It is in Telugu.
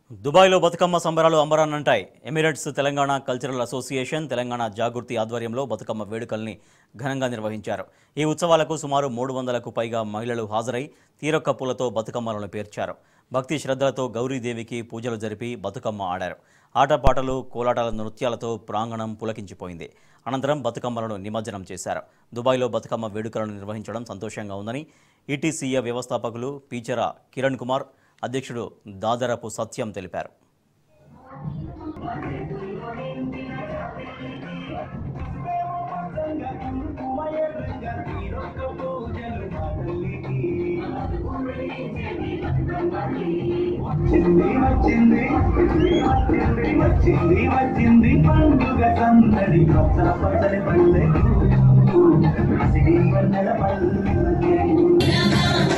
దుబాయ్లో బతుకమ్మ సంబరాలు అంబరాన్నంటాయి Emirates Telangana cultural association Telangana Jagruthi ఆధ్వర్యంలో బతుకమ్మ వేడుకల్ని ఘనంగా నిర్వహించారు ఈ ఉత్సవాలకు సుమారు మూడు వందలకు పైగా మహిళలు హాజరై తీరొక్క పూలతో బతుకమ్మలను పేర్చారు భక్తి శ్రద్ధలతో గౌరీదేవికి పూజలు జరిపి బతుకమ్మ ఆడారు ఆటపాటలు కోలాటాల నృత్యాలతో ప్రాంగణం పులకించిపోయింది అనంతరం బతుకమ్మలను నిమజ్జనం చేశారు దుబాయ్లో బతుకమ్మ వేడుకలను నిర్వహించడం సంతోషంగా ఉందని ఈటీసీఏ వ్యవస్థాపకులు పీచర కిరణ్ కుమార్ అధ్యక్షుడు దాదరపు సత్యం తెలిపారు వచ్చింది వచ్చింది వచ్చింది వచ్చింది వచ్చింది పండుగ సందడి పచ్చ పచ్చని పల్లెకు సిరి వన్నెల పల్లెకు